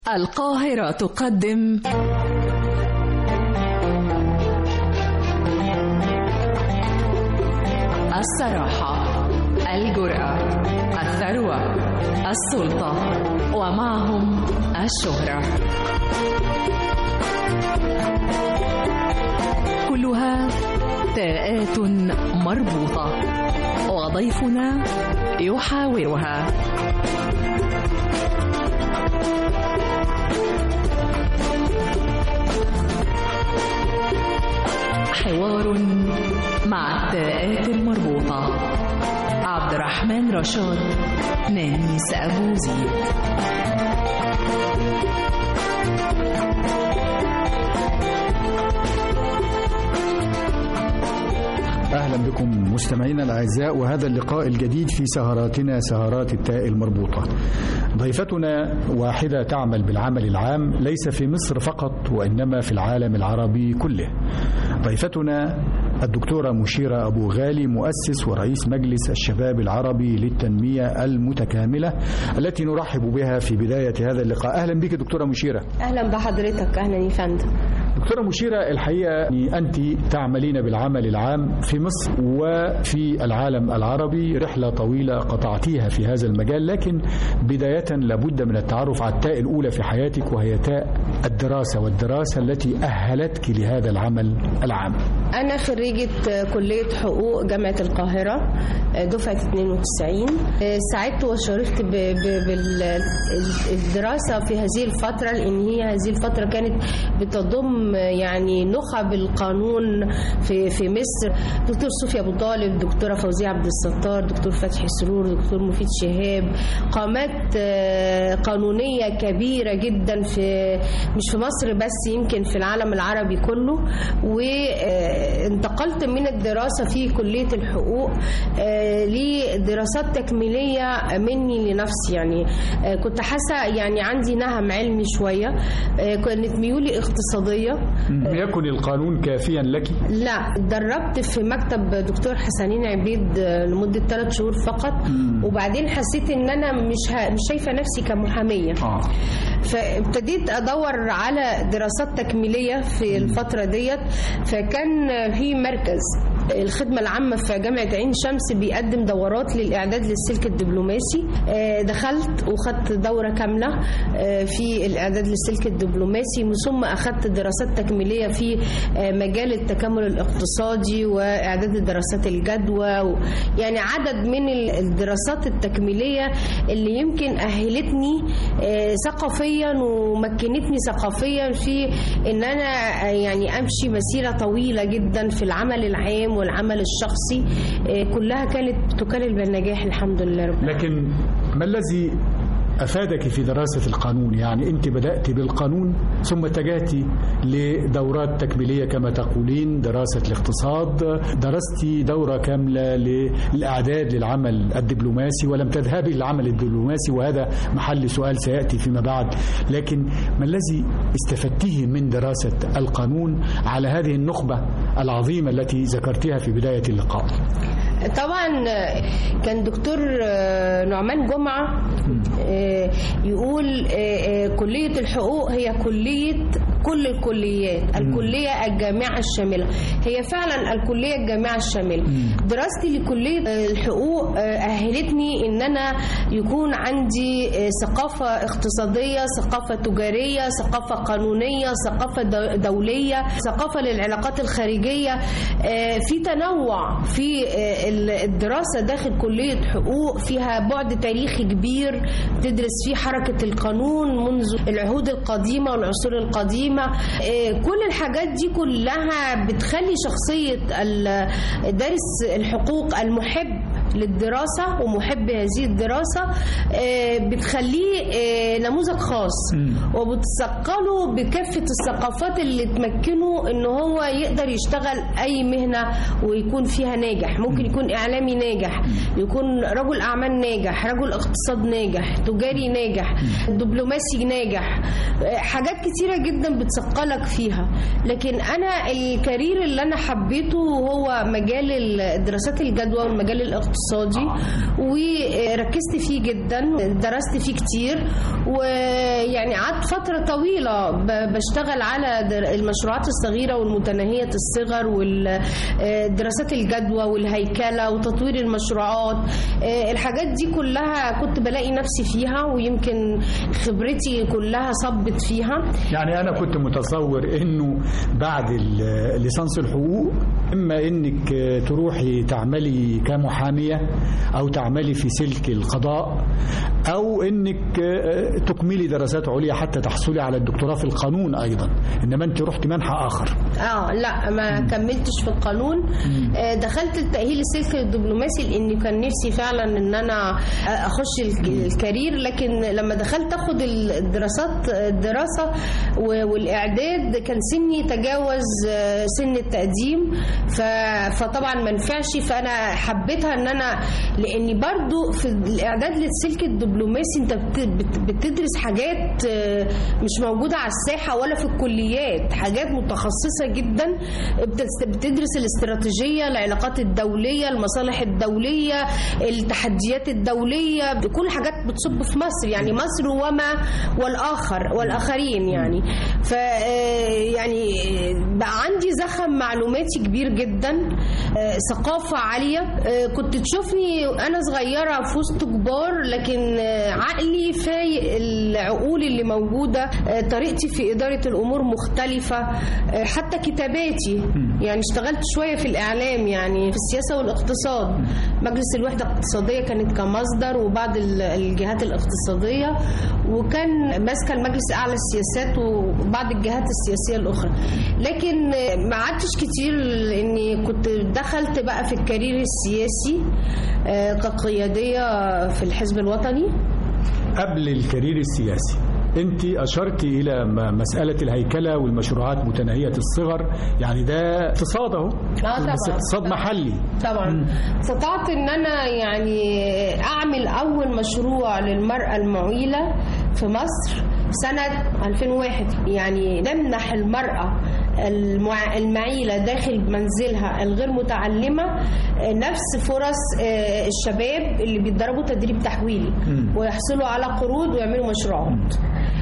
القاهرة تقدم الصراحة الجرأة الثروة السلطة ومعهم الشهرة كلها تاءات مربوطة وضيفنا يحاورها حوار مع التاءات المربوطة عبد الرحمن رشاد نانيس أبو زيد أهلا بكم مستمعينا الأعزاء وهذا اللقاء الجديد في سهراتنا سهرات التاء المربوطة ضيفتنا واحدة تعمل بالعمل العام ليس في مصر فقط وإنما في العالم العربي كله ضيفتنا الدكتورة مشيرة أبو غالي مؤسس ورئيس مجلس الشباب العربي للتنمية المتكاملة التي نرحب بها في بداية هذا اللقاء أهلا بك دكتورة مشيرة اهلا بحضرتك اهلا يا فندم دكتورة مشيرة الحقيقة أنت تعملين بالعمل العام في مصر وفي العالم العربي رحلة طويلة قطعتيها في هذا المجال لكن بداية لابد من التعرف على التاء الأولى في حياتك وهي تاء الدراسة والدراسة التي أهلتك لهذا العمل العام انا خريجه كليه حقوق جامعه القاهره دفعه 92 سعدت وشرفت ب- ب- بالدراسه في هذه الفتره لان هي هذه الفتره كانت بتضم يعني نخب القانون في في مصر دكتور صوفيا ابو طالب دكتوره فوزيه عبد الستار دكتور فتحي سرور دكتور مفيد شهاب قامات آه، قانونيه كبيره جدا في مش في مصر بس يمكن في العالم العربي كله وانتقلت من الدراسه في كليه الحقوق آه، لدراسات تكميليه مني لنفسي يعني آه، كنت حاسه يعني عندي نهم علمي شويه آه، كانت ميولي اقتصاديه لم يكن القانون كافيا لك لا اتدربت في مكتب دكتور حسنين عبيد آه، لمده ثلاث شهور فقط وبعدين حسيت ان انا مش ه... مش شايفه نفسي كمحاميه آه. فابتديت ادور على دراسات تكميليه في الفتره ديت فكان في مركز الخدمة العامة في جامعة عين شمس بيقدم دورات للإعداد للسلك الدبلوماسي آه، دخلت وخدت دورة كاملة آه، في الإعداد للسلك الدبلوماسي من ثم أخدت دراسات تكميلية في آه، مجال التكامل الاقتصادي وإعداد دراسات الجدوى و- يعني عدد من ال- الدراسات التكميلية اللي يمكن أهلتني آه، ثقافيا ومكنتني ثقافيا في ان انا آه، يعني امشي مسيره طويله جدا في العمل العام والعمل الشخصي آه، كلها كانت تكلل بالنجاح الحمد لله رب لكن ما الذي أفادك في دراسة القانون يعني أنت بدأت بالقانون ثم اتجهت لدورات تكميلية كما تقولين دراسة الاقتصاد درست دورة كاملة للإعداد للعمل الدبلوماسي ولم تذهبي للعمل الدبلوماسي وهذا محل سؤال سيأتي فيما بعد لكن ما الذي استفدتيه من دراسة القانون على هذه النخبة العظيمة التي ذكرتها في بداية اللقاء طبعا آه، كان دكتور آه، نعمان جمعه آه، يقول آه، آه، كليه الحقوق هي كليه كل الكليات الكليه الجامعه الشامله هي فعلا الكليه الجامعه الشامله دراستي لكليه آه، الحقوق آه، اهلتني ان انا يكون عندي آه، ثقافه اقتصاديه ثقافه تجاريه ثقافه قانونيه ثقافه دو- دوليه ثقافه للعلاقات الخارجيه آه، في تنوع في آه، ال- الدراسه داخل كليه حقوق فيها بعد تاريخي كبير تدرس فيه حركه القانون منذ العهود القديمه والعصور القديمه آه، كل الحاجات دي كلها بتخلي شخصيه ال- دارس الحقوق المحب للدراسة ومحب هذه الدراسة آه، بتخليه آه، نموذج خاص وبتثقله بكافة الثقافات اللي تمكنه ان هو يقدر يشتغل اي مهنة ويكون فيها ناجح ممكن يكون اعلامي ناجح يكون رجل اعمال ناجح رجل اقتصاد ناجح تجاري ناجح دبلوماسي ناجح آه، حاجات كتيرة جدا بتثقلك فيها لكن انا الكارير اللي انا حبيته هو مجال الدراسات الجدوى والمجال الاقتصادي الاقتصادي وركزت فيه جدا درست فيه كتير ويعني قعدت فترة طويلة ب- بشتغل على در- المشروعات الصغيرة والمتناهية الصغر والدراسات الجدوى والهيكلة وتطوير المشروعات آه، الحاجات دي كلها كنت بلاقي نفسي فيها ويمكن خبرتي كلها صبت فيها يعني انا كنت متصور انه بعد ال- ليسانس الحقوق اما انك تروحي تعملي كمحاميه او تعملي في سلك القضاء او انك تكملي دراسات عليا حتى تحصلي على الدكتوراه في القانون ايضا انما انت رحت منحى اخر اه لا ما كملتش في القانون آه، دخلت التأهيل السلك الدبلوماسي لاني كان نفسي فعلا ان انا اخش الك- الكارير لكن لما دخلت اخد الدراسات الدراسة و- والاعداد كان سني تجاوز آه، سن التقديم ف- فطبعا ما نفعش فانا حبيتها ان انا لاني برضو في الاعداد للسلك الدبلوماسي انت بت- بت- بتدرس حاجات آه، مش موجودة على الساحة ولا في الكليات حاجات متخصصة جدا بتس- بتدرس الاستراتيجية العلاقات الدولية المصالح الدولية التحديات الدولية كل حاجات بتصب في مصر يعني مصر وما والآخر والآخرين يعني ف آه، يعني آه، بقى عندي زخم معلوماتي كبير جدا آه، ثقافة عالية آه، كنت تشوفني أنا صغيرة في وسط كبار لكن آه، عقلي فايق العقول اللي موجودة آه، طريقتي في إدارة الأمور مختلفة آه، حتى كتاباتي يعني اشتغلت شوية في الإعلام يعني في السياسة والاقتصاد مجلس الوحدة الاقتصادية كانت كمصدر وبعض ال- الجهات الاقتصادية وكان ماسكة المجلس الأعلى السياسات وبعض الجهات السياسية الأخرى لكن آه، ما قعدتش كتير لأني كنت دخلت بقى في الكارير السياسي آه، كقيادية في الحزب الوطني قبل الكارير السياسي انت اشرتي الى م- مساله الهيكله والمشروعات متناهيه الصغر يعني ده اقتصاد اهو طبعاً. بس اقتصاد طبعاً. محلي طبعا استطعت ان انا يعني اعمل اول مشروع للمراه المعيله في مصر سنة 2001 يعني نمنح المرأة المع- المعيلة داخل منزلها الغير متعلمة آه، نفس فرص آه، الشباب اللي بيتدربوا تدريب تحويلي ويحصلوا على قروض ويعملوا مشروعات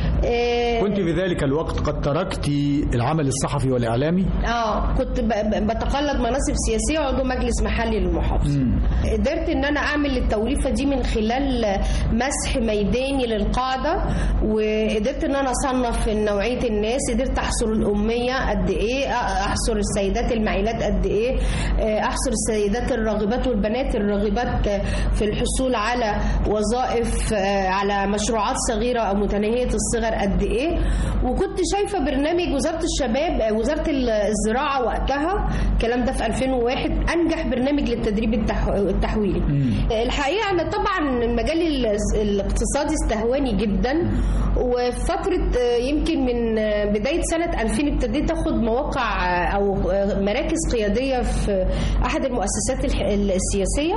آه، كنت في ذلك الوقت قد تركت العمل الصحفي والاعلامي اه كنت ب- ب- بتقلد مناصب سياسيه وعضو مجلس محلي للمحافظه قدرت ان انا اعمل التوليفه دي من خلال مسح ميداني للقاعده وقدرت ان انا اصنف نوعيه الناس قدرت احصر الاميه قد ايه احصر السيدات المعيلات قد ايه احصر السيدات الراغبات والبنات الراغبات في الحصول على وظائف على مشروعات صغيره او متناهيه الصغر قد ايه وكنت شايفه برنامج وزاره الشباب وزاره الزراعه وقتها الكلام ده في 2001 انجح برنامج للتدريب التح- التحويلي الحقيقه انا طبعا المجال ال- الاقتصادي استهواني جدا وفي فتره آه، يمكن من آه، بدايه سنه 2000 ابتديت اخد مواقع آه، او آه، مراكز قياديه في احد المؤسسات الح- السياسيه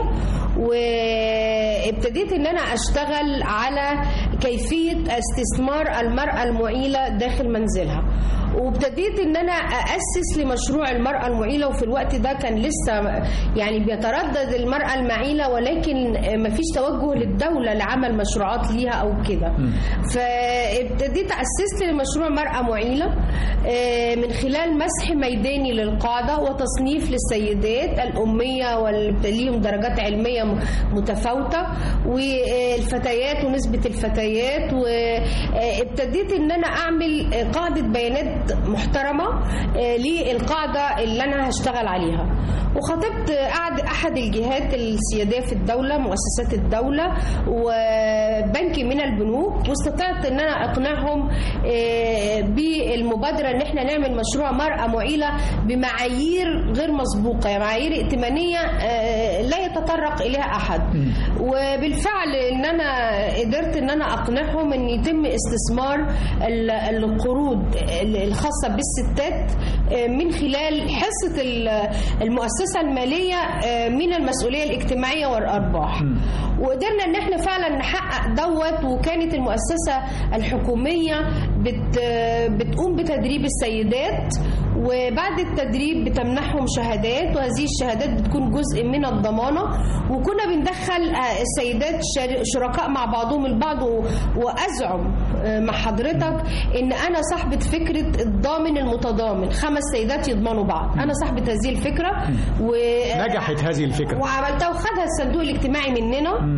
وابتديت ان انا اشتغل على كيفيه استثمار المراه المعيله داخل منزلها وابتديت ان انا اسس لمشروع المراه المعيله وفي الوقت ده كان لسه يعني بيتردد المراه المعيله ولكن ما فيش توجه للدوله لعمل مشروعات ليها او كده فابتديت اسست لمشروع مراه معيله آه، من خلال مسح ميداني للقاعده وتصنيف للسيدات الاميه واللي ليهم درجات علميه م- متفاوته والفتيات ونسبه الفتيات وابتديت ان انا اعمل قاعده بيانات محترمه آه، للقاعده اللي انا هشتغل عليها وخاطبت أحد أحد الجهات السيادية في الدولة مؤسسات الدولة وبنك من البنوك واستطعت أن أنا أقنعهم آه، بالمبادرة أن احنا نعمل مشروع مرأة معيلة بمعايير غير مسبوقة يعني معايير ائتمانية آه، لا يتطرق إليها أحد وبالفعل أن أنا قدرت أن أنا أقنعهم أن يتم استثمار ال- القروض ال- الخاصة بالستات آه، من خلال حصة ال- المؤسسة المالية آه، من المسؤولية الاجتماعية والأرباح وقدرنا ان احنا فعلا نحقق دوت وكانت المؤسسة الحكومية بت بتقوم بتدريب السيدات وبعد التدريب بتمنحهم شهادات وهذه الشهادات بتكون جزء من الضمانة وكنا بندخل آه، السيدات شر- شركاء مع بعضهم البعض و- وأزعم آه، مع حضرتك إن أنا صاحبة فكرة الضامن المتضامن خمس سيدات يضمنوا بعض أنا صاحبة هذه الفكرة و نجحت هذه الفكرة وعملتها وخدها الصندوق الاجتماعي مننا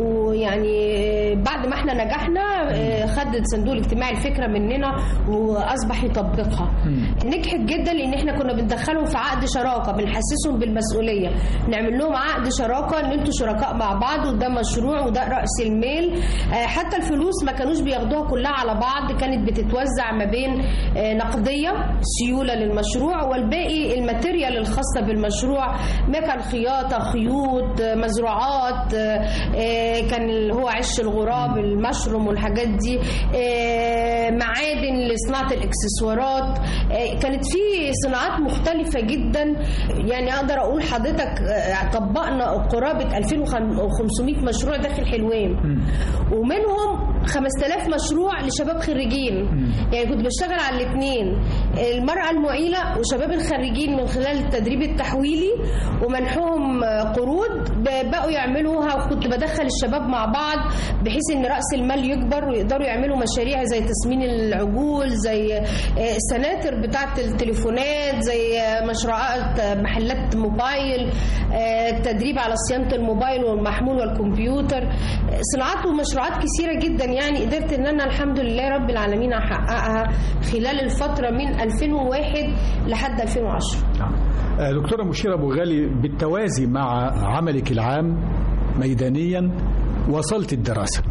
ويعني بعد ما احنا نجحنا آه، خد الصندوق الاجتماعي الفكره مننا واصبح يطبقها نجحت جدا لان احنا كنا بندخلهم في عقد شراكه بنحسسهم بالمسؤوليه نعمل لهم عقد شراكه ان انتوا شركاء مع بعض وده مشروع وده راس المال آه، حتى الفلوس ما كانوش بياخدوها كلها على بعض كانت بتتوزع ما بين آه، نقديه سيوله للمشروع والباقي الماتيريال الخاصه بالمشروع مكن خياطه خيوط آه، مزروعات آه، آه، كان اللي هو عش الغراب المشروم والحاجات دي آه، معادن لصناعه الاكسسوارات آه، كانت في صناعات مختلفه جدا يعني اقدر اقول حضرتك آه، طبقنا قرابه 2500 مشروع داخل حلوان ومنهم 5000 مشروع لشباب خريجين يعني كنت بشتغل على الاثنين المرأة المعيلة وشباب الخريجين من خلال التدريب التحويلي ومنحهم قروض ب- بقوا يعملوها وكنت بدخل الشباب مع بعض بحيث ان رأس المال يكبر ويقدروا يعملوا مشاريع زي تسمين العجول زي آه، السناتر بتاعة التليفونات زي آه، مشروعات آه، محلات موبايل آه، التدريب على صيانة الموبايل والمحمول والكمبيوتر آه، صناعات ومشروعات كثيرة جدا يعني قدرت ان انا الحمد لله رب العالمين احققها خلال الفترة من 2001 لحد 2010 آه، دكتورة مشيرة أبو غالي بالتوازي مع عملك العام ميدانيا وصلت الدراسة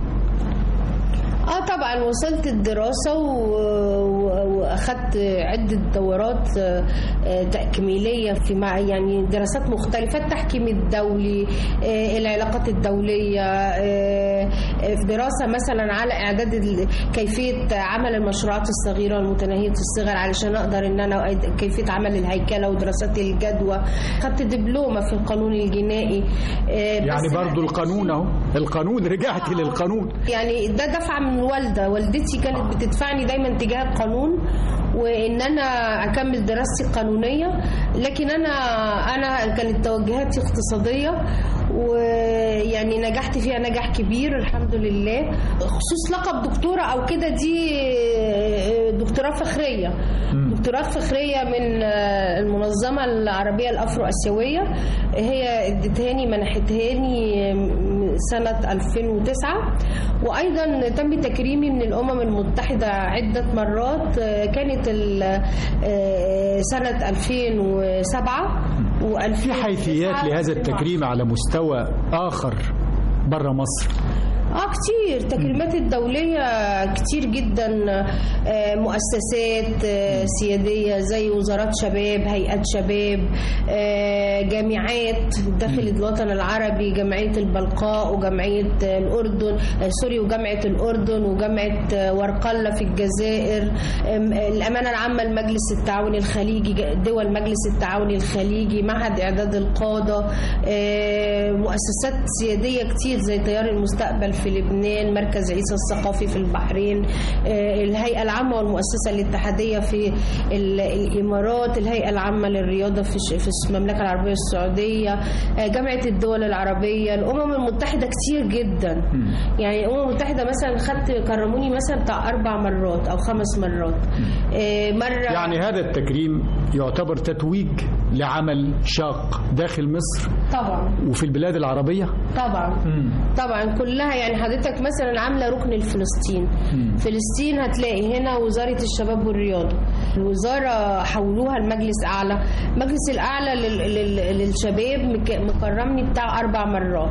اه طبعا وصلت الدراسة و- و- واخدت عدة دورات آه، آه، تكميلية في مع يعني دراسات مختلفة التحكيم الدولي آه، العلاقات الدولية آه، آه، في دراسة مثلا على اعداد ال- كيفية عمل المشروعات الصغيرة المتناهية الصغر علشان اقدر ان انا أد- كيفية عمل الهيكلة ودراسات الجدوى خدت دبلومة في القانون الجنائي آه، يعني بس برضو القانون أهو القانون رجعت للقانون يعني ده دفعه من الوالده والدتي كانت بتدفعني دايما تجاه القانون وان انا اكمل دراستي القانونيه لكن انا انا كانت توجهاتي اقتصاديه ويعني نجحت فيها نجاح كبير الحمد لله خصوص لقب دكتوره او كده دي دكتوراه فخريه دكتوراه فخريه من المنظمه العربيه الافرو اسيويه هي ادتهاني منحتهاني سنه 2009 وايضا تم تكريمي من الامم المتحده عده مرات كانت ال- سنه 2007 و2009 في حيثيات لهذا التكريم على مستوى آخر بره مصر اه كتير تكريمات الدولية كتير جدا آه، مؤسسات آه، سيادية زي وزارات شباب هيئات شباب آه، جامعات داخل الوطن العربي جمعية البلقاء وجمعية آه، الأردن آه، سوري وجامعة الأردن وجامعة آه، ورقلة في الجزائر آم، الأمانة العامة لمجلس التعاون الخليجي ج- دول مجلس التعاون الخليجي معهد إعداد القادة آه، مؤسسات سيادية كتير زي تيار المستقبل في لبنان مركز عيسى الثقافي في البحرين آه، الهيئة العامة والمؤسسة الاتحادية في ال- الإمارات الهيئة العامة للرياضة في ش- في المملكة العربية السعودية آه، جامعة الدول العربية الأمم المتحدة كتير جدا يعني الأمم المتحدة مثلا خدت كرموني مثلا بتاع أربع مرات أو خمس مرات آه، مرة يعني هذا التكريم يعتبر تتويج لعمل شاق داخل مصر طبعا وفي البلاد العربية طبعا طبعا كلها يعني حضرتك مثلا عامله ركن لفلسطين فلسطين هتلاقي هنا وزاره الشباب والرياضه الوزاره حولوها لمجلس اعلى المجلس الاعلى لل- لل- للشباب مك- مكرمني بتاع اربع مرات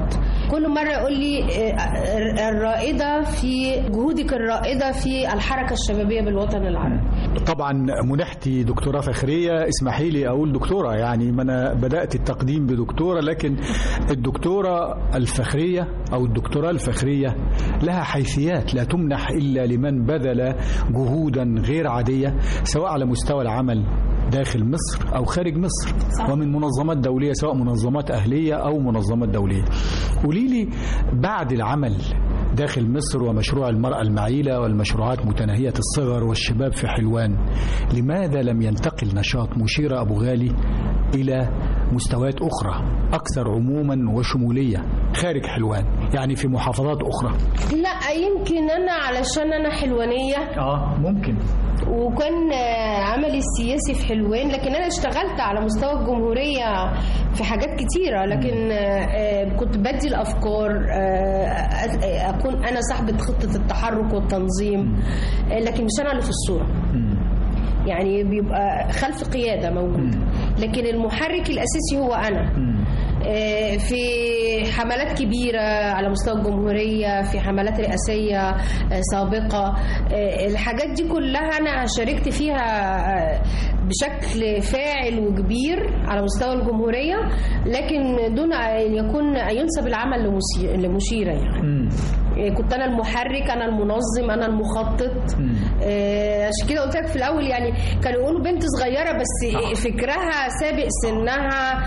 كل مره يقول لي آه، الرائده في جهودك الرائده في الحركه الشبابيه بالوطن العربي طبعا منحتي دكتوراه فخرية اسمحي لي أقول دكتورة يعني ما أنا بدأت التقديم بدكتورة لكن الدكتورة الفخرية أو الدكتوراه الفخرية لها حيثيات لا تمنح إلا لمن بذل جهودا غير عادية سواء على مستوى العمل داخل مصر أو خارج مصر صح. ومن منظمات دولية سواء منظمات أهلية أو منظمات دولية قولي لي بعد العمل داخل مصر ومشروع المرأة المعيلة والمشروعات متناهية الصغر والشباب في حلوان لماذا لم ينتقل نشاط مشيرة أبو غالي إلى مستويات أخرى أكثر عموما وشمولية خارج حلوان يعني في محافظات أخرى لا يمكن انا علشان انا حلوانيه آه ممكن وكان آه، عملي السياسي في حلوان لكن انا اشتغلت على مستوى الجمهوريه في حاجات كتيره لكن آه، آه، كنت بدي الافكار آه، أ- اكون انا صاحبه خطه التحرك والتنظيم آه، لكن مش انا اللي في الصوره يعني بيبقى خلف قياده موجود لكن المحرك الاساسي هو انا آه، في حملات كبيرة على مستوى الجمهورية في حملات رئاسية آه، سابقة آه، الحاجات دي كلها أنا شاركت فيها آه، بشكل فاعل وكبير على مستوى الجمهورية لكن دون أن يكون أن ينسب العمل لمسي- لمشيرة يعني آه، كنت أنا المحرك أنا المنظم أنا المخطط آه، عشان كده قلت لك في الأول يعني كانوا يقولوا بنت صغيرة بس فكرها سابق سنها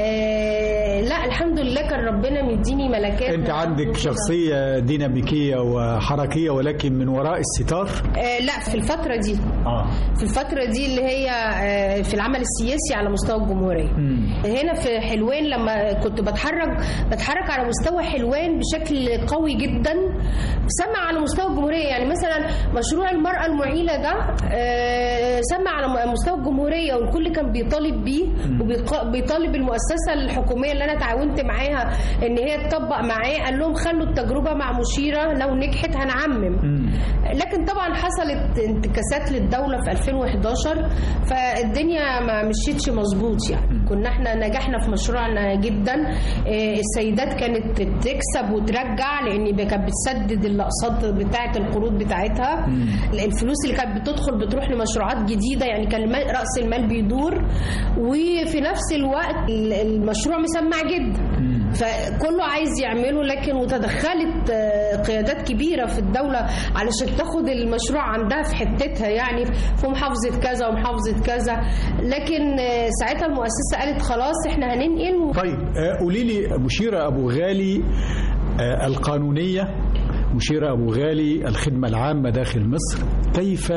آه، لا الحمد لله كان ربنا مديني ملكات أنت عندك شخصية ديناميكية وحركية ولكن من وراء الستار آه، لا في الفترة دي آه. في الفترة دي اللي هي آه، في العمل السياسي على مستوى الجمهورية هنا في حلوان لما كنت بتحرك بتحرك على مستوى حلوان بشكل قوي جدا سمع على مستوى الجمهورية يعني مثلا مشروع المرأة المعيلة ده آه، سمع على مستوى الجمهورية والكل كان بيطالب بيه وبيطالب المؤسسة الحكومية اللي أنا تعاونت معاها إن هي تطبق معاه قال لهم خلوا التجربة مع مشيرة لو نجحت هنعمم لكن طبعا حصلت انتكاسات للدولة في 2011 فالدنيا ما مشيتش مظبوط يعني كنا احنا نجحنا في مشروعنا جدا اه، السيدات كانت بتكسب وترجع لان كانت بتسدد الاقساط بتاعه القروض بتاعتها الفلوس اللي كانت بتدخل بتروح لمشروعات جديده يعني كان المال- راس المال بيدور وفي نفس الوقت ال- المشروع مسمع جدا فكله عايز يعمله لكن وتدخلت آه، قيادات كبيره في الدوله علشان تاخد المشروع عندها في حتتها يعني في محافظه كذا ومحافظه كذا لكن آه، ساعتها المؤسسه قالت خلاص احنا هننقل طيب آه، قولي لي مشيرة أبو غالي آه، القانونية مشيرة أبو غالي الخدمة العامة داخل مصر كيف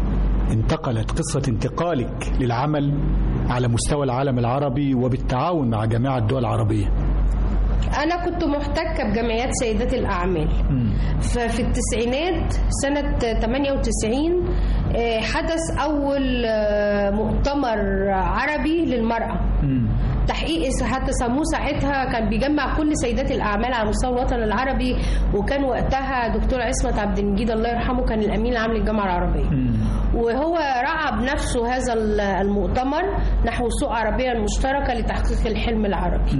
انتقلت قصة انتقالك للعمل على مستوى العالم العربي وبالتعاون مع جامعة الدول العربية انا كنت محتكه بجمعيات سيدات الاعمال ففي التسعينات سنه 98 آه، حدث اول آه، مؤتمر عربي للمراه تحقيق حتى سموه ساعتها كان بيجمع كل سيدات الاعمال على مستوى الوطن العربي وكان وقتها دكتور عصمت عبد المجيد الله يرحمه كان الامين العام للجامعه العربيه وهو رعى بنفسه هذا المؤتمر نحو سوق عربيه مشتركه لتحقيق الحلم العربي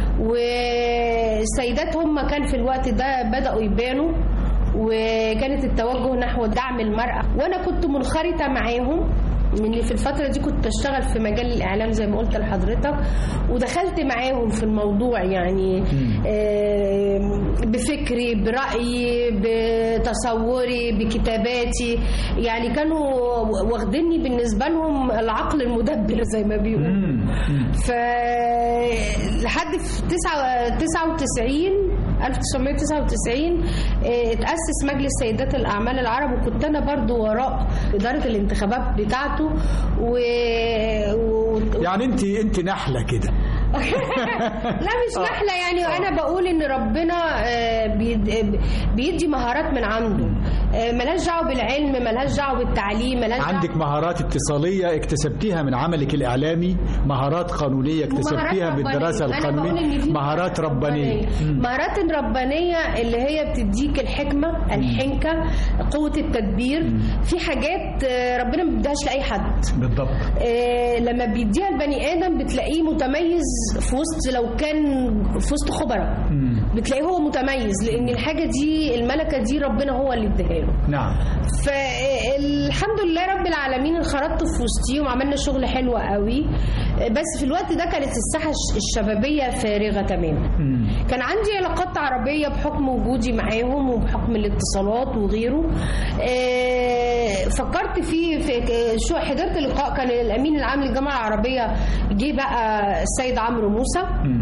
والسيدات هم كان في الوقت ده بداوا يبانوا وكانت التوجه نحو دعم المرأة وأنا كنت منخرطة معاهم من في الفترة دي كنت بشتغل في مجال الإعلام زي ما قلت لحضرتك ودخلت معاهم في الموضوع يعني آه، بفكري برأيي بتصوري بكتاباتي يعني كانوا واخديني بالنسبة لهم العقل المدبر زي ما بيقولوا ف لحد في 9 99 1999 آه، اتأسس مجلس سيدات الأعمال العرب وكنت أنا برضو وراء إدارة الانتخابات بتاعته و... و... يعني انت انت نحلة كده لا مش نحلة يعني وأنا بقول إن ربنا آه، بيد- بيدي مهارات من عنده آه، ملهاش دعوة بالعلم ملهاش دعوة بالتعليم ملهاش دعوة عندك مهارات اتصالية اكتسبتيها من عملك الإعلامي مهارات قانونية اكتسبتيها مهارات بالدراسة ربانية. أنا بقول إن القانونية في مهارات ربانية مهارات ربانية اللي هي بتديك الحكمة الحنكة قوة التدبير في حاجات آه، ربنا ما بيديهاش لأي حد بالضبط آه، لما بيديها البني ادم بتلاقيه متميز في وسط لو كان في وسط خبراء بتلاقيه هو متميز لان الحاجه دي الملكه دي ربنا هو اللي اداها له نعم فالحمد لله رب العالمين انخرطت في وسطيهم وعملنا شغل حلو قوي بس في الوقت ده كانت الساحه الش- الشبابيه فارغه تماما كان عندي علاقات عربيه بحكم وجودي معاهم وبحكم الاتصالات وغيره آه، فكرت في في شو حضرت لقاء كان الامين العام للجامعه العربيه جه بقى السيد عمرو موسى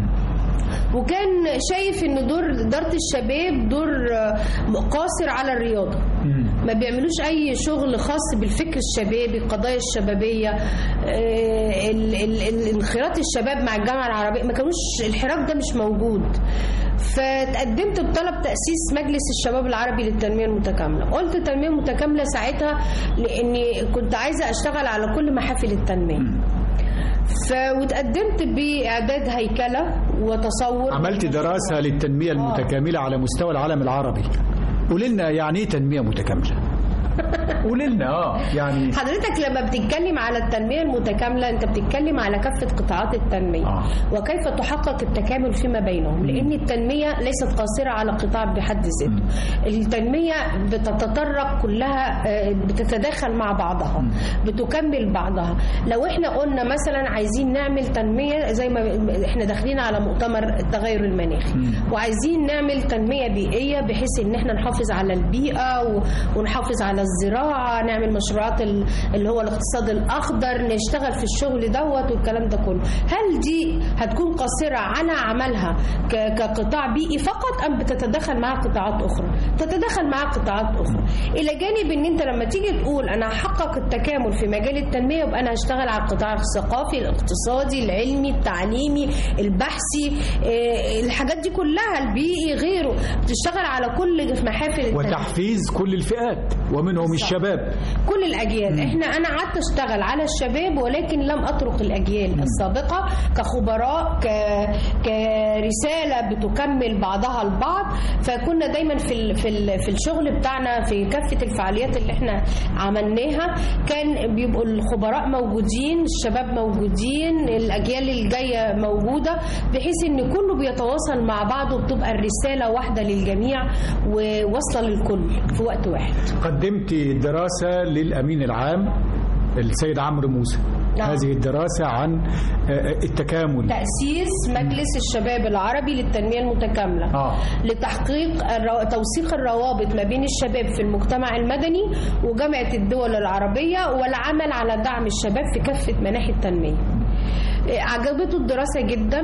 وكان شايف ان دور اداره الشباب دور آه، قاصر على الرياضه ما بيعملوش اي شغل خاص بالفكر الشبابي القضايا الشبابيه آه، ال- ال- ال- انخراط الشباب مع الجامعه العربيه ما كانوش الحراك ده مش موجود فتقدمت بطلب تاسيس مجلس الشباب العربي للتنميه المتكامله قلت تنميه متكامله ساعتها لاني كنت عايزه اشتغل على كل محافل التنميه ف وتقدمت باعداد هيكله وتصور عملت دراسة للتنمية المتكاملة على مستوى العالم العربي قول لنا يعني ايه تنمية متكاملة قول لنا اه يعني حضرتك لما بتتكلم على التنمية المتكاملة انت بتتكلم على كافة قطاعات التنمية آه. وكيف تحقق التكامل فيما بينهم لأن التنمية ليست قاصرة على قطاع بحد ذاته التنمية بتتطرق كلها آه، بتتداخل مع بعضها بتكمل بعضها لو احنا قلنا مثلا عايزين نعمل تنمية زي ما احنا داخلين على مؤتمر التغير المناخي وعايزين نعمل تنمية بيئية بحيث ان احنا نحافظ على البيئة و- ونحافظ على الزراعة نعمل مشروعات ال- اللي هو الاقتصاد الأخضر نشتغل في الشغل دوت والكلام ده كله هل دي هتكون قاصرة على عملها ك- كقطاع بيئي فقط أم بتتدخل مع قطاعات أخرى تتدخل مع قطاعات أخرى إلى جانب أن أنت لما تيجي تقول أنا هحقق التكامل في مجال التنمية يبقى أنا هشتغل على القطاع الثقافي الاقتصادي العلمي التعليمي البحثي إيه، الحاجات دي كلها البيئي غيره بتشتغل على كل محافل التنمية وتحفيز كل الفئات ومنهم الشباب كل الاجيال احنا انا قعدت اشتغل على الشباب ولكن لم اترك الاجيال السابقه كخبراء ك... كرساله بتكمل بعضها البعض فكنا دايما في ال... في ال... في الشغل بتاعنا في كافه الفعاليات اللي احنا عملناها كان بيبقوا الخبراء موجودين الشباب موجودين الاجيال الجايه موجوده بحيث ان كله بيتواصل مع بعضه وبتبقى الرساله واحده للجميع وواصله للكل في وقت واحد قدمت دراسة للأمين العام السيد عمرو موسى نعم. هذه الدراسة عن آه، التكامل تأسيس مجلس الشباب العربي للتنمية المتكاملة آه. لتحقيق الرو... توثيق الروابط ما بين الشباب في المجتمع المدني وجامعة الدول العربية والعمل على دعم الشباب في كافة مناحي التنمية إيه، عجبته الدراسة جدا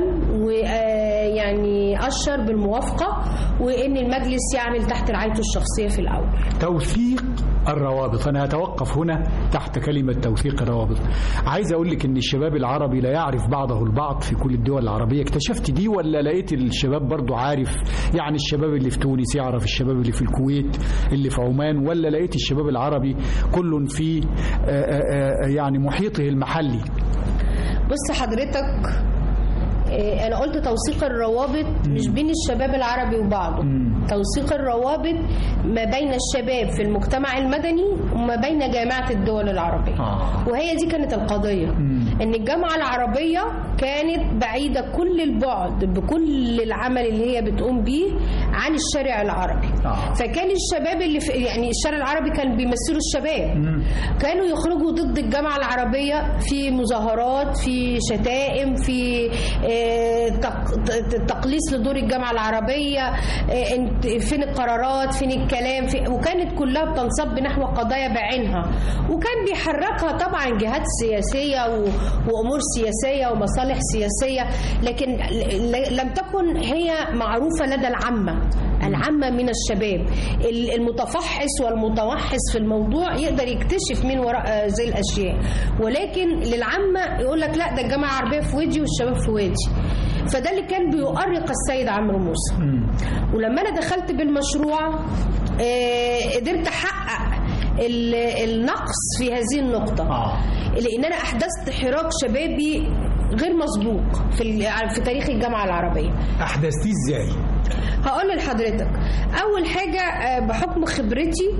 ويعني أشر بالموافقة وإن المجلس يعمل تحت رعايته الشخصية في الأول توثيق الروابط أنا هتوقف هنا تحت كلمة توثيق الروابط عايز أقول لك إن الشباب العربي لا يعرف بعضه البعض في كل الدول العربية اكتشفت دي ولا لقيت الشباب برضو عارف يعني الشباب اللي في تونس يعرف الشباب اللي في الكويت اللي في عمان ولا لقيت الشباب العربي كل في آه، آه، آه، يعني محيطه المحلي بص حضرتك إيه، انا قلت توثيق الروابط مش بين الشباب العربي وبعضه توثيق الروابط ما بين الشباب في المجتمع المدني وما بين جامعة الدول العربية آه. وهي دي كانت القضية ان الجامعة العربية كانت بعيدة كل البعد بكل العمل اللي هي بتقوم بيه عن الشارع العربي آه. فكان الشباب اللي في يعني الشارع العربي كان بيمثلوا الشباب كانوا يخرجوا ضد الجامعة العربية في مظاهرات في شتائم في آه، تق- ت- تقليص لدور الجامعة العربية آه، انت- فين القرارات فين الكلام في وكانت كلها بتنصب نحو قضايا بعينها وكان بيحركها طبعا جهات سياسية و- وأمور سياسية ومصالح سياسية لكن ل- ل- لم تكن هي معروفة لدى العامة العامة من الشباب ال- المتفحص والمتوحص في الموضوع يقدر يكتشف من وراء آه، زي الأشياء ولكن للعامة يقول لك لا ده الجامعة العربية في وادي والشباب في وادي فده اللي كان بيؤرق السيد عمرو موسى ولما أنا دخلت بالمشروع آه، قدرت أحقق ال- النقص في هذه النقطة آه. لأن أنا أحدثت حراك شبابي غير مسبوق في ال- في تاريخ الجامعة العربية أحدثتيه إزاي؟ هقول لحضرتك اول حاجه آه، بحكم خبرتي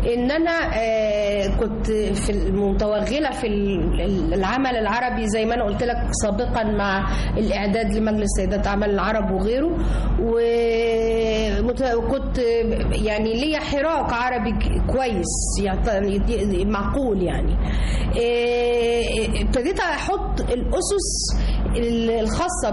ان انا آه، كنت في المتوغله في ال- العمل العربي زي ما انا قلت لك سابقا مع الاعداد لمجلس سيدات اعمال العرب وغيره ومت- وكنت يعني ليا حراك عربي ك- كويس يعني معقول يعني آه، ابتديت احط الاسس الخاصه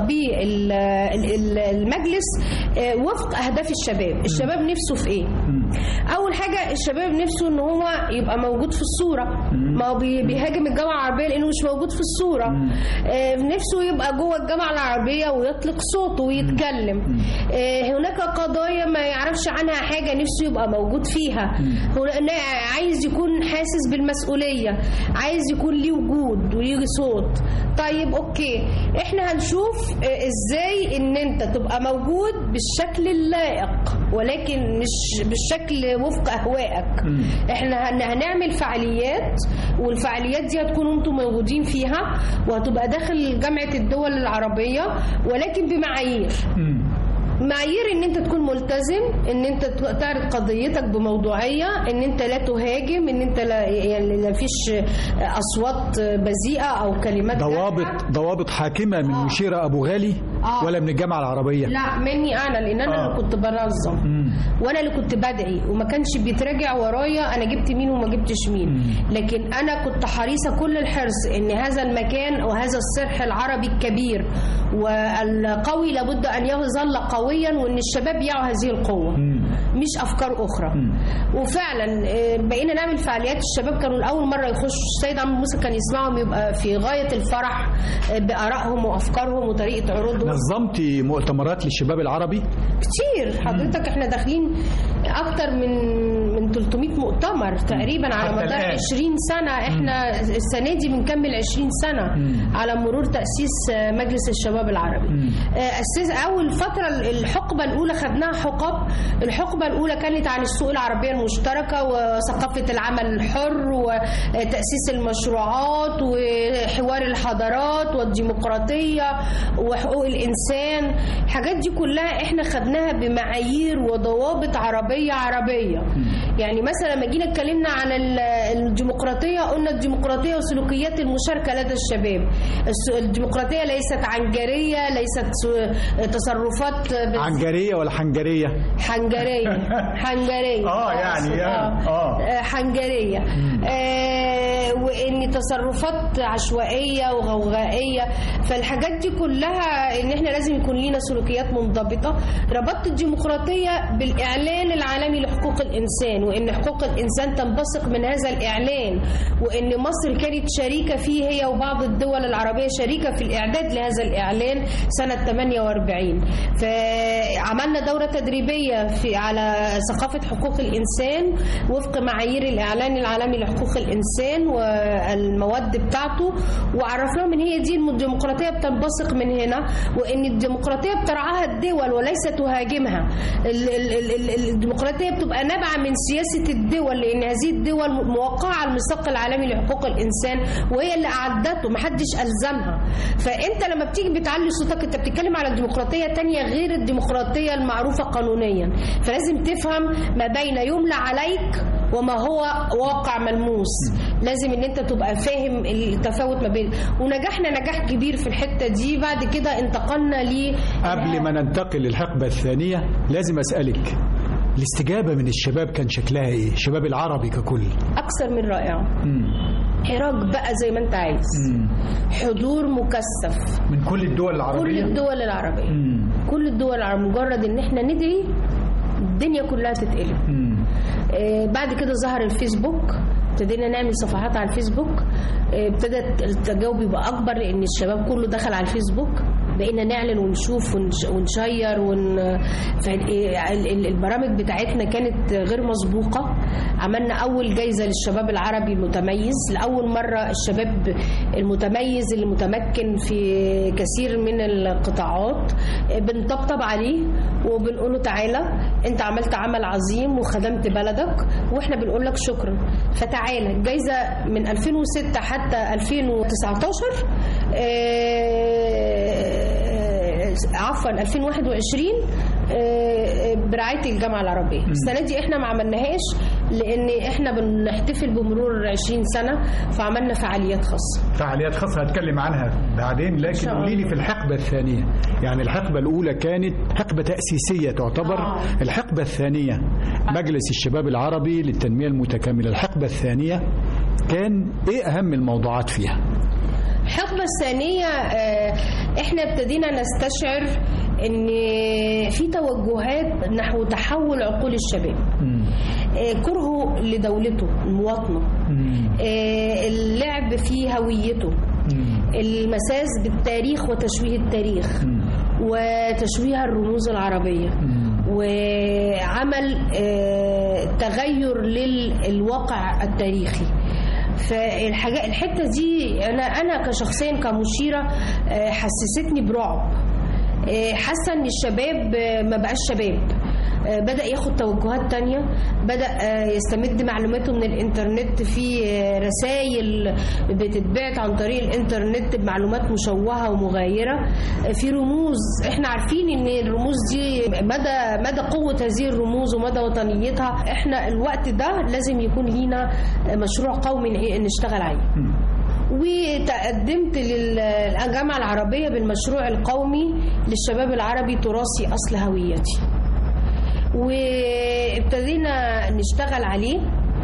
بالمجلس وفق اهداف الشباب الشباب نفسه في ايه اول حاجه الشباب نفسه ان هو يبقى موجود في الصوره ما هو بي- بيهاجم الجامعه العربيه لانه مش موجود في الصوره آه، نفسه يبقى جوه الجامعه العربيه ويطلق صوته ويتكلم آه، هناك قضايا ما يعرفش عنها حاجه نفسه يبقى موجود فيها هنا عايز يكون حاسس بالمسؤوليه عايز يكون ليه وجود وليه صوت طيب اوكي احنا هنشوف آه، ازاي ان انت تبقى موجود بالشكل اللائق ولكن مش بالشكل وفق اهوائك احنا هن- هنعمل فعاليات والفعاليات دي هتكونوا انتم موجودين فيها وهتبقى داخل جامعه الدول العربيه ولكن بمعايير معايير ان انت تكون ملتزم ان انت ت- تعرض قضيتك بموضوعيه ان انت لا تهاجم ان انت لا يعني لا فيش اصوات بذيئه او كلمات جارحة. ضوابط ضوابط حاكمه من مشيره ابو غالي آه. ولا من الجامعه العربيه لا مني انا لان انا آه. اللي كنت بنظم وانا اللي كنت بدعي وما كانش بيتراجع ورايا انا جبت مين وما جبتش مين لكن انا كنت حريصه كل الحرص ان هذا المكان وهذا الصرح العربي الكبير والقوي لابد ان يظل قويا وان الشباب يعوا هذه القوه مش افكار اخرى وفعلا آه، بقينا نعمل فعاليات الشباب كانوا لاول مره يخشوا السيد عمرو موسى كان يسمعهم يبقى في غايه الفرح آه، بارائهم وافكارهم وطريقه عروضهم نظمتي مؤتمرات للشباب العربي كتير حضرتك احنا داخلين اكتر من من 300 مؤتمر تقريبا على حتى مدار الآن. 20 سنه احنا السنه دي بنكمل 20 سنه على مرور تاسيس مجلس الشباب العربي آه، اسس اول فتره الحقبه الاولى خدناها حقب الحقبه الاولى كانت عن السوق العربيه المشتركه وثقافه العمل الحر وتاسيس المشروعات وحوار الحضارات والديمقراطيه وحقوق الانسان الحاجات دي كلها احنا خدناها بمعايير وضوابط عربيه عربيه يعني مثلا لما جينا اتكلمنا عن ال- الديمقراطيه قلنا الديمقراطيه وسلوكيات المشاركه لدى الشباب الس- الديمقراطيه ليست عنجريه ليست س- تصرفات بس- عنجريه ولا حنجريه حنجريه حنجريه آه، يعني، آه. آه. آه، حنجريه آه وان تصرفات عشوائيه وغوغائيه فالحاجات دي كلها ان احنا لازم يكون لينا سلوكيات منضبطه ربطت الديمقراطيه بالاعلان العالمي لحقوق الانسان وان حقوق الانسان تنبثق من هذا الاعلان وان مصر كانت شريكه فيه هي وبعض الدول العربيه شريكه في الاعداد لهذا الاعلان سنه 48 فعملنا دوره تدريبيه في على ثقافه حقوق الانسان وفق معايير الاعلان العالمي لحقوق الانسان والمواد بتاعته وعرفناهم ان هي دي الديمقراطيه بتنبثق من هنا وان الديمقراطيه بترعاها الدول وليس تهاجمها ال- ال- ال- ال- الديمقراطيه بتبقى نابعه من سياسه الدول لان هذه الدول موقعه على الميثاق العالمي لحقوق الانسان وهي اللي اعدته محدش الزمها فانت لما بتيجي بتعلي صوتك انت بتتكلم على ديمقراطيه تانية غير الديمقراطيه المعروفه قانونيا فلازم تفهم ما بين يملى عليك وما هو واقع ملموس لازم ان انت تبقى فاهم التفاوت ما بين ونجحنا نجاح كبير في الحته دي بعد كده انتقلنا ل قبل ما ننتقل للحقبه الثانيه لازم اسالك الاستجابه من الشباب كان شكلها ايه الشباب العربي ككل اكثر من رائعه حراك بقى زي ما انت عايز حضور مكثف من كل الدول كل العربيه الدول العربيه كل الدول العربية مجرد ان احنا ندعي الدنيا كلها تتقلب آه، بعد كده ظهر الفيسبوك ابتدينا نعمل صفحات على الفيسبوك آه، ابتدى التجاوب يبقى اكبر لان الشباب كله دخل على الفيسبوك بقينا نعلن ونشوف ونش- ونشير ون... فالبرامج بتاعتنا كانت غير مسبوقه عملنا اول جايزه للشباب العربي المتميز لاول مره الشباب المتميز اللي متمكن في كثير من القطاعات آه، بنطبطب عليه وبنقول له تعالى انت عملت عمل عظيم وخدمت بلدك واحنا بنقول لك شكرا فتعالى الجايزه من 2006 حتى 2019 آه، عفوا 2021 آه، برعايه الجامعه العربيه السنه دي احنا ما عملناهاش لان احنا بنحتفل بمرور 20 سنه فعملنا فعاليات خاصه فعاليات خاصة هتكلم عنها بعدين لكن شاء قولي لي الله. في الحقبة الثانية يعني الحقبة الأولى كانت حقبة تأسيسية تعتبر آه. الحقبة الثانية مجلس الشباب العربي للتنمية المتكاملة الحقبة الثانية كان إيه أهم الموضوعات فيها؟ الحقبة الثانية آه، احنا ابتدينا نستشعر ان في توجهات نحو تحول عقول الشباب آه، كرهه لدولته المواطنة آه، اللعب في هويته المساس بالتاريخ وتشويه التاريخ وتشويه الرموز العربية وعمل آه، تغير للواقع التاريخي فالحاجة الحتة دي أنا أنا كشخصيا كمشيرة آه، حسستني برعب آه، حاسة إن الشباب آه، ما بقاش شباب آه، بدأ ياخد توجهات تانية بدأ آه، يستمد معلوماته من الإنترنت في رسائل بتتبعت عن طريق الإنترنت بمعلومات مشوهة ومغايرة آه، في رموز احنا عارفين ان الرموز دي مدى مدى قوة هذه الرموز ومدى وطنيتها احنا الوقت ده لازم يكون لينا مشروع قومي نشتغل عليه وتقدمت للجامعة العربية بالمشروع القومي للشباب العربي تراثي أصل هويتي وابتدينا نشتغل عليه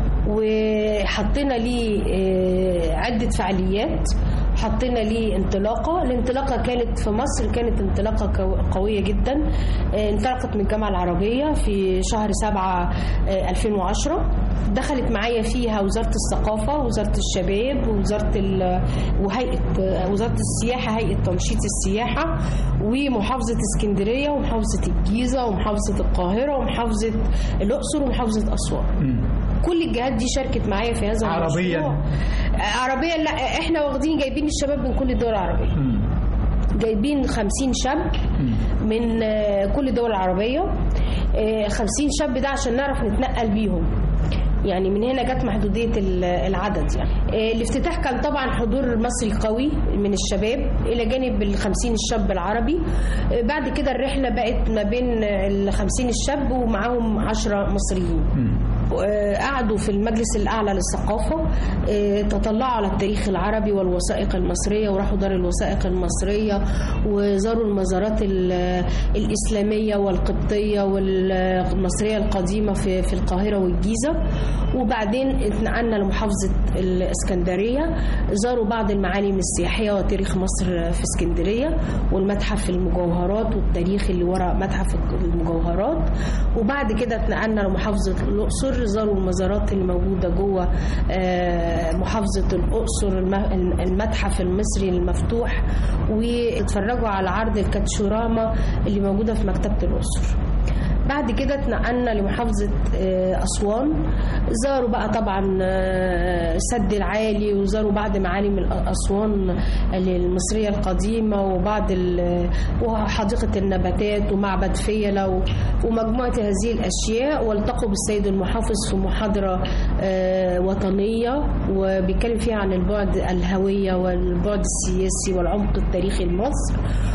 وحطينا ليه آه، عدة فعاليات حطينا ليه انطلاقة الانطلاقة كانت في مصر كانت انطلاقة كو- قوية جدا آه، انطلقت من الجامعة العربية في شهر سبعة آه، 2010 دخلت معايا فيها وزارة الثقافة وزارة الشباب ووزارة ال- وهيئة آه، وزارة السياحة هيئة تنشيط السياحة ومحافظة اسكندرية ومحافظة الجيزة ومحافظة القاهرة ومحافظة الأقصر ومحافظة أسوان كل الجهات دي شاركت معايا في هذا عربياً؟ المشروع آه، عربيا لا احنا واخدين جايبين الشباب من كل الدول العربية جايبين 50 شاب من آه، كل الدول العربية آه، 50 شاب ده عشان نعرف نتنقل بيهم يعني من هنا جت محدودية ال- العدد يعني آه، الافتتاح كان طبعا حضور مصري قوي من الشباب إلى جانب ال 50 الشاب العربي آه، بعد كده الرحلة بقت ما بين ال 50 الشاب ومعاهم 10 مصريين آه، قعدوا في المجلس الأعلى للثقافة آه، تطلعوا على التاريخ العربي والوثائق المصرية وراحوا دار الوثائق المصرية وزاروا المزارات ال- الإسلامية والقبطية والمصرية القديمة في في القاهرة والجيزة وبعدين اتنقلنا لمحافظة الإسكندرية زاروا بعض المعالم السياحية وتاريخ مصر في اسكندرية والمتحف المجوهرات والتاريخ اللي ورا متحف المجوهرات وبعد كده اتنقلنا لمحافظة الأقصر زاروا المزارات اللي موجودة جوه آه، محافظة الأقصر الم- المتحف المصري المفتوح واتفرجوا على عرض الكاتشوراما اللي موجودة في مكتبة الأقصر بعد كده اتنقلنا لمحافظة آه، أسوان زاروا بقى طبعا آه، السد العالي وزاروا بعض معالم الأ- أسوان المصرية القديمة وبعض ال- وحديقة النباتات ومعبد فيلة و- ومجموعة هذه الأشياء والتقوا بالسيد المحافظ في محاضرة آه، وطنية وبيتكلم فيها عن البعد الهوية والبعد السياسي والعمق التاريخي لمصر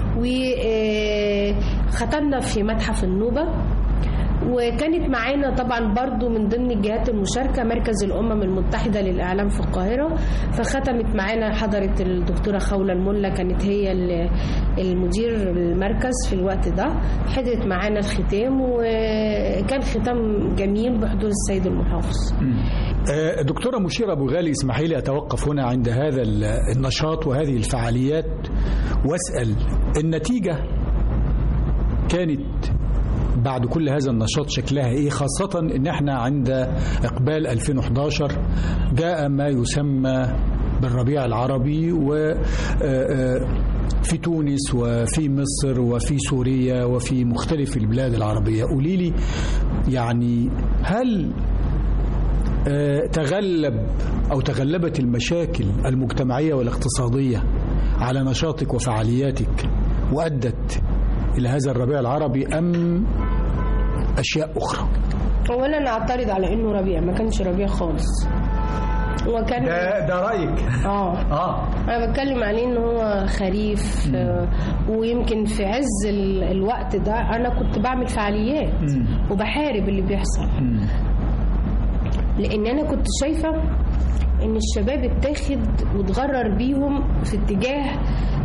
وختمنا في متحف النوبة وكانت معانا طبعا برضو من ضمن الجهات المشاركة مركز الأمم المتحدة للإعلام في القاهرة فختمت معانا حضرت الدكتورة خولة الملا كانت هي ال- المدير المركز في الوقت ده حضرت معانا الختام وكان ختام جميل بحضور السيد المحافظ آه، دكتورة مشيرة أبو غالي اسمحي لي أتوقف هنا عند هذا ال- النشاط وهذه الفعاليات وأسأل النتيجة كانت بعد كل هذا النشاط شكلها ايه خاصة ان احنا عند اقبال 2011 جاء ما يسمى بالربيع العربي و آه، آه، في تونس وفي مصر وفي سوريا وفي مختلف البلاد العربية قولي لي يعني هل آه، تغلب أو تغلبت المشاكل المجتمعية والاقتصادية على نشاطك وفعالياتك وأدت إلى هذا الربيع العربي أم أشياء أخرى اولا انا اعترض على انه ربيع ما كانش ربيع خالص وكان ده رأيك اه آه انا بتكلم عليه ان هو خريف آه، ويمكن في عز ال- الوقت ده انا كنت بعمل فعاليات مم. وبحارب اللي بيحصل لان انا كنت شايفه ان الشباب اتاخد واتغرر بيهم في اتجاه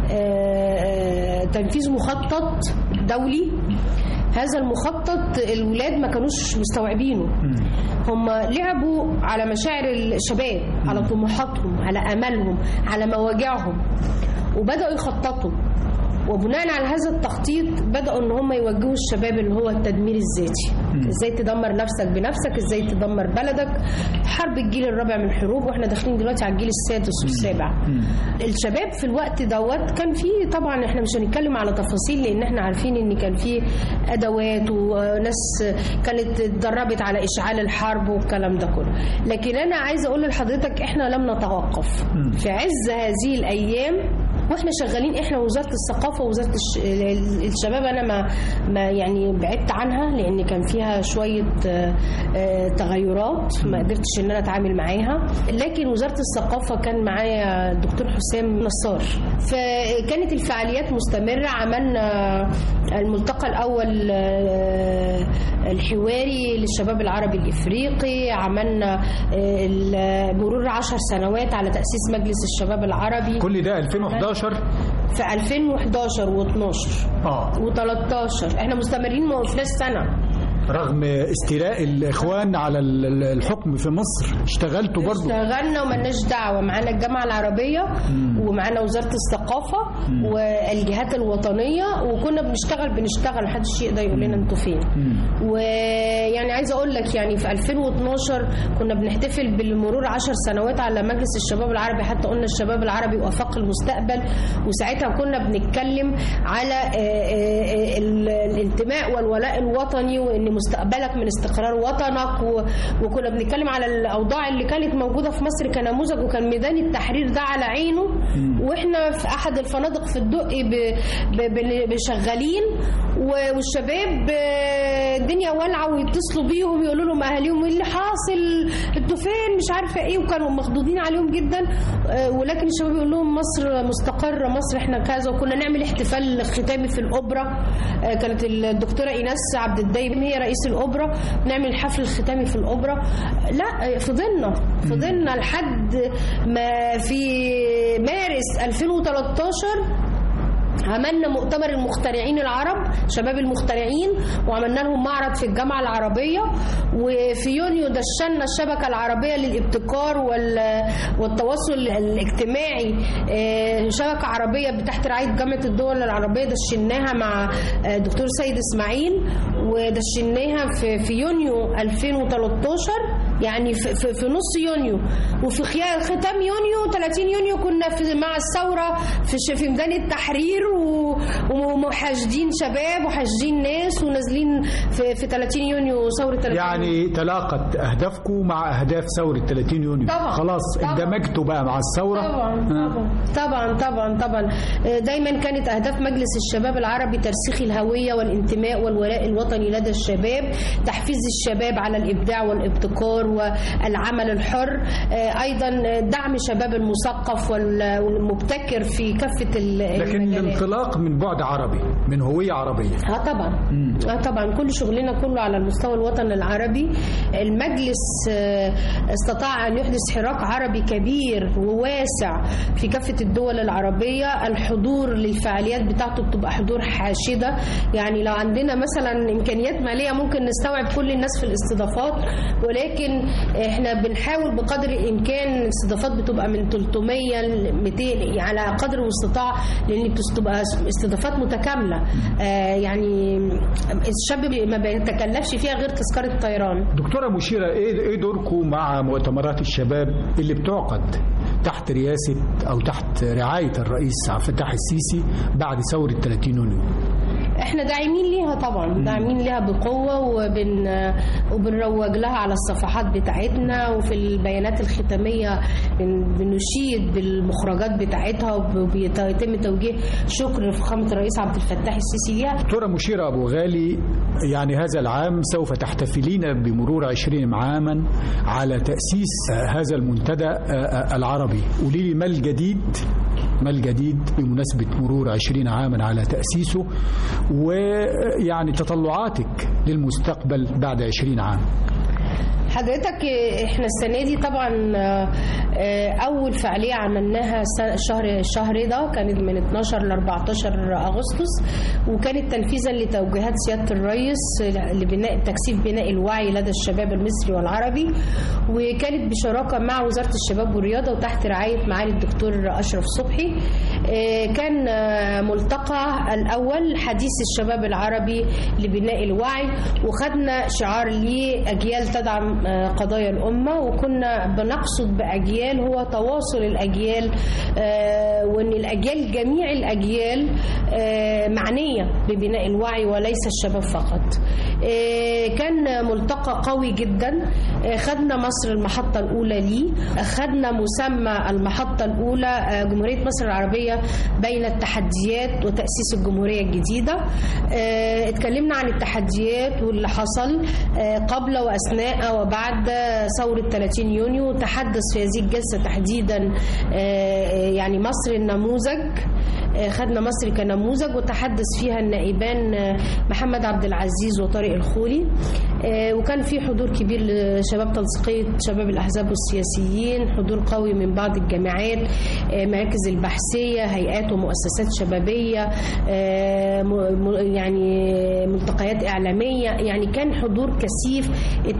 آه، تنفيذ مخطط دولي هذا المخطط الولاد ما كانوش مستوعبينه هم لعبوا على مشاعر الشباب على طموحاتهم على املهم على مواجعهم وبداوا يخططوا وبناء على هذا التخطيط بداوا ان هم يوجهوا الشباب اللي هو التدمير الذاتي ازاي تدمر نفسك بنفسك ازاي تدمر بلدك حرب الجيل الرابع من الحروب واحنا داخلين دلوقتي على الجيل السادس والسابع الشباب في الوقت دوت كان في طبعا احنا مش هنتكلم على تفاصيل لان احنا عارفين ان كان في ادوات وناس كانت اتدربت على اشعال الحرب والكلام ده كله لكن انا عايزه اقول لحضرتك احنا لم نتوقف في عز هذه الايام واحنا شغالين احنا وزاره الثقافه ووزاره الش... الشباب انا ما ما يعني بعدت عنها لان كان فيها شويه آه، آه، تغيرات ما قدرتش ان انا اتعامل معاها لكن وزاره الثقافه كان معايا الدكتور حسام نصار فكانت الفعاليات مستمره عملنا الملتقى الاول آه، الحواري للشباب العربي الافريقي عملنا آه، ال- مرور عشر سنوات على تاسيس مجلس الشباب العربي كل ده 2011 في 2011 و12 اه و13 احنا مستمرين ما وقفناش سنه رغم استيلاء الاخوان على ال- ال- الحكم في مصر اشتغلتوا برضو اشتغلنا وملناش دعوه معانا الجامعه العربيه ومعانا وزاره الثقافه والجهات الوطنيه وكنا بنشتغل بنشتغل محدش يقدر يقول لنا انتوا فين ويعني عايزه اقول لك يعني في 2012 كنا بنحتفل بالمرور 10 سنوات على مجلس الشباب العربي حتى قلنا الشباب العربي وافاق المستقبل وساعتها كنا بنتكلم على آه، آه، آه، ال- الانتماء والولاء الوطني وان مستقبلك من استقرار وطنك و- وكنا بنتكلم على الاوضاع اللي كانت موجوده في مصر كنموذج وكان ميدان التحرير ده على عينه واحنا في احد الفنادق في الدقي ب- ب- ب- بشغالين و- والشباب آه، الدنيا والعه ويتصلوا بيهم يقولوا لهم اهاليهم ايه اللي حاصل انتوا فين مش عارفه ايه وكانوا مخضوضين عليهم جدا آه، ولكن الشباب يقول لهم مصر مستقره مصر احنا كذا وكنا نعمل احتفال ختامي في الاوبرا آه، كانت الدكتوره ايناس عبد الدايم هي رئيس الاوبرا نعمل حفل ختامي في الاوبرا لا آه، فضلنا فضلنا لحد ما في مارس 2013 عملنا مؤتمر المخترعين العرب شباب المخترعين وعملنا لهم معرض في الجامعة العربية وفي يونيو دشنا الشبكة العربية للابتكار وال- والتواصل الاجتماعي آه، شبكة عربية تحت رعاية جامعة الدول العربية دشناها مع آه، دكتور سيد اسماعيل ودشناها في في يونيو 2013 يعني في, في, في نص يونيو وفي خلال ختام يونيو 30 يونيو كنا في مع الثوره في ش- في ميدان التحرير و- ومحاشدين شباب وحاشدين ناس ونازلين في, في 30 يونيو ثوره 30 يونيو. يعني تلاقت اهدافكم مع اهداف ثوره 30 يونيو طبعا. خلاص طبعا. اندمجتوا بقى مع الثوره طبعا آه. طبعا طبعا طبعا طبعا آه، دايما كانت اهداف مجلس الشباب العربي ترسيخ الهويه والانتماء والولاء الوطني لدى الشباب تحفيز الشباب على الابداع والابتكار والعمل الحر آه، ايضا دعم شباب المثقف وال- والمبتكر في كافه ال- لكن المجالات. الانطلاق من بعد عربي من هويه عربيه اه طبعا اه طبعا كل شغلنا كله على المستوى الوطني العربي المجلس آه، استطاع ان يحدث حراك عربي كبير وواسع في كافه الدول العربيه الحضور للفعاليات بتاعته بتبقى حضور حاشده يعني لو عندنا مثلا امكانيات ماليه ممكن نستوعب كل الناس في الاستضافات ولكن احنا بنحاول بقدر الامكان الاستضافات بتبقى من 300 ل 200 على قدر المستطاع لان بتبقى استضافات متكامله آه يعني الشاب ما بيتكلفش فيها غير تذكره طيران دكتوره مشيره ايه ايه دوركم مع مؤتمرات الشباب اللي بتعقد تحت رئاسه او تحت رعايه الرئيس عبد الفتاح السيسي بعد ثوره 30 يونيو احنا داعمين ليها طبعا داعمين ليها بقوه وبن وبنروج لها على الصفحات بتاعتنا وفي البيانات الختاميه بن- بنشيد بالمخرجات بتاعتها وبيتم توجيه شكر لفخامه الرئيس عبد الفتاح السيسي ليها دكتورة مشيرة أبو غالي يعني هذا العام سوف تحتفلين بمرور عشرين عاما على تأسيس آه، هذا المنتدى آه، آه، العربي قولي لي ما الجديد ما الجديد بمناسبة مرور عشرين عاما على تأسيسه ويعني تطلعاتك للمستقبل بعد عشرين عام حضرتك احنا السنه دي طبعا آه، اول فعاليه عملناها السنة- الشهر الشهر ده كانت من 12 ل 14 اغسطس وكانت تنفيذا لتوجيهات سياده الرئيس لبناء تكثيف بناء الوعي لدى الشباب المصري والعربي وكانت بشراكه مع وزاره الشباب والرياضه وتحت رعايه معالي الدكتور اشرف صبحي آه، كان آه، ملتقى الاول حديث الشباب العربي لبناء الوعي وخدنا شعار ليه اجيال تدعم آه، قضايا الامه وكنا بنقصد باجيال هو تواصل الاجيال آه، وان الاجيال جميع الاجيال آه، معنيه ببناء الوعي وليس الشباب فقط آه، كان ملتقى قوي جدا آه، خدنا مصر المحطه الاولى ليه خدنا مسمى المحطه الاولى آه، جمهوريه مصر العربيه بين التحديات وتاسيس الجمهوريه الجديده آه، اتكلمنا عن التحديات واللي حصل آه، قبل واثناء وبعد ثوره 30 يونيو تحدث في هذه الجلسه تحديدا آه، يعني مصر النموذج آه، خدنا مصر كنموذج وتحدث فيها النائبان آه، محمد عبد العزيز وطارق الخولي آه، وكان في حضور كبير لشباب تنسيقيه شباب الاحزاب والسياسيين حضور قوي من بعض الجامعات آه، مراكز البحثيه هيئات ومؤسسات شبابيه آه، م- م- يعني ملتقيات اعلاميه يعني كان حضور كثيف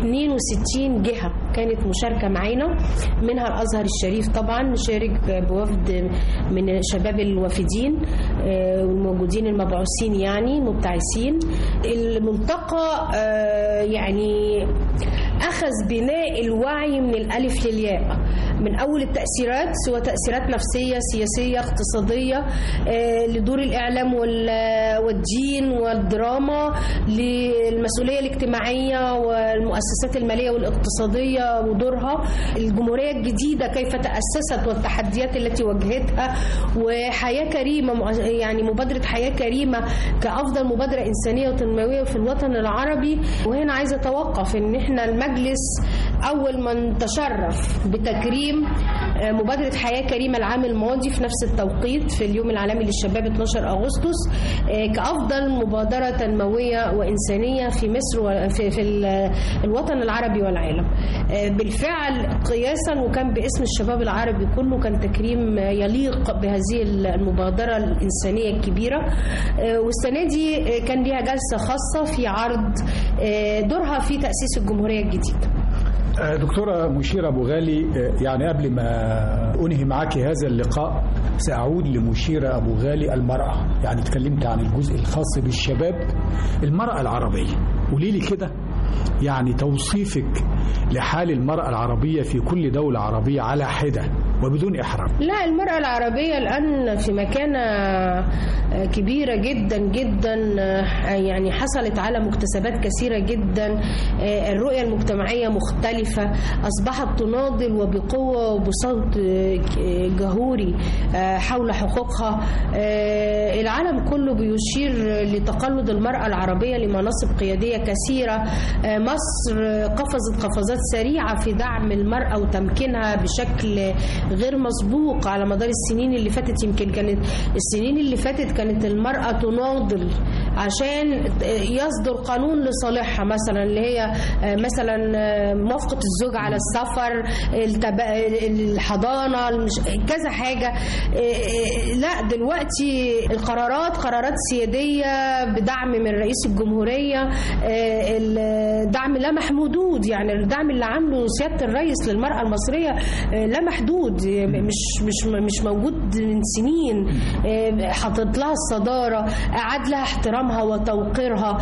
62 جهه كانت مشاركه معانا منها الازهر الشريف طبعا شارك بوفد من شباب الوافدين آه، والموجودين المبعوثين يعني مبتعثين الملتقى آه، يعني أخذ بناء الوعي من الألف للياء من أول التأثيرات سواء تأثيرات نفسية سياسية اقتصادية آه، لدور الإعلام وال- والدين والدراما للمسؤولية الاجتماعية والمؤسسات المالية والاقتصادية ودورها الجمهورية الجديدة كيف تأسست والتحديات التي واجهتها وحياة كريمة مؤ- يعني مبادرة حياة كريمة كأفضل مبادرة إنسانية وتنموية في الوطن العربي وهنا عايزة أتوقف إن إحنا المجلس أول من تشرف بتكريم آه، مبادرة حياة كريمة العام الماضي في نفس التوقيت في اليوم العالمي للشباب 12 أغسطس آه، كأفضل مبادرة تنموية وإنسانية في مصر وفي في ال- الوطن العربي والعالم آه، بالفعل قياسا وكان باسم الشباب العربي كله كان تكريم آه، يليق بهذه المبادرة الإنسانية الكبيرة آه، والسنة دي آه، كان ليها جلسة خاصة في عرض آه، دورها في تأسيس الجمهورية الجديدة آه، دكتورة مشيرة أبو غالي آه، يعني قبل ما أنهي معك هذا اللقاء سأعود لمشيرة أبو غالي المرأة يعني تكلمت عن الجزء الخاص بالشباب المرأة العربية قولي لي كده يعني توصيفك لحال المرأة العربية في كل دولة عربية على حدة وبدون إحراج لا المرأة العربية الآن في مكانة كبيرة جدا جدا يعني حصلت على مكتسبات كثيرة جدا الرؤية المجتمعية مختلفة أصبحت تناضل وبقوة وبصوت جهوري حول حقوقها العالم كله بيشير لتقلد المرأة العربية لمناصب قيادية كثيرة مصر قفزت قفزات سريعة في دعم المرأة وتمكينها بشكل غير مسبوق على مدار السنين اللي فاتت يمكن كانت السنين اللي فاتت كانت المرأة تناضل عشان يصدر قانون لصالحها مثلا اللي هي مثلا موافقة الزوج على السفر التب... الحضانة المش... كذا حاجة لا دلوقتي القرارات قرارات سيادية بدعم من رئيس الجمهورية الدعم لا محدود يعني الدعم اللي عامله سيادة الرئيس للمرأة المصرية لا محدود مش مش مش موجود من سنين حاطط لها الصدارة أعاد لها احترامها وتوقيرها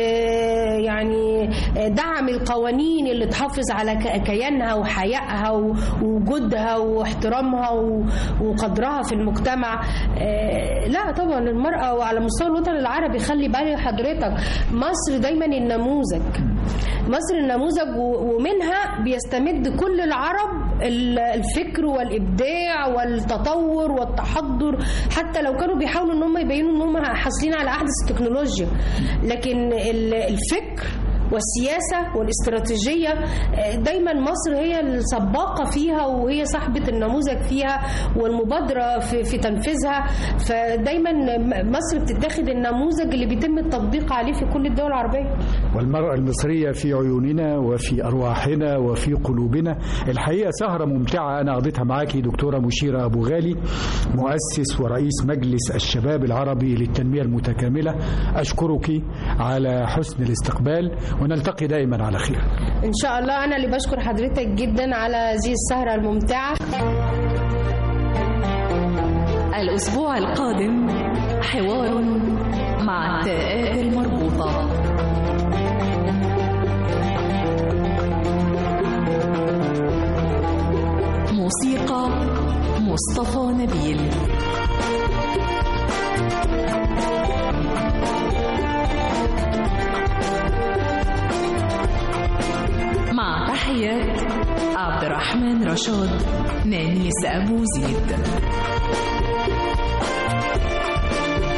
يعني دعم القوانين اللي تحافظ على كيانها وحيائها ووجودها واحترامها وقدرها في المجتمع لا طبعا المرأة وعلى مستوى الوطن العربي خلي بالي حضرتك مصر دايما النموذج مصر النموذج ومنها بيستمد كل العرب الفكر والابداع والتطور والتحضر حتى لو كانوا بيحاولوا ان هم يبينوا ان هم حاصلين على احدث التكنولوجيا لكن الفكر والسياسة والاستراتيجية آه، دايما مصر هي السباقة فيها وهي صاحبة النموذج فيها والمبادرة في, في تنفيذها فدايما م- مصر بتتاخد النموذج اللي بيتم التطبيق عليه في كل الدول العربية والمرأة المصرية في عيوننا وفي أرواحنا وفي قلوبنا الحقيقة سهرة ممتعة أنا قضيتها معاكي دكتورة مشيرة أبو غالي مؤسس ورئيس مجلس الشباب العربي للتنمية المتكاملة أشكرك على حسن الاستقبال ونلتقي دائما على خير إن شاء الله أنا اللي بشكر حضرتك جدا على هذه السهرة الممتعة الأسبوع القادم حوار مع التاءات المربوطة موسيقى مصطفى نبيل مع تحيات عبد الرحمن رشاد نانيس أبو زيد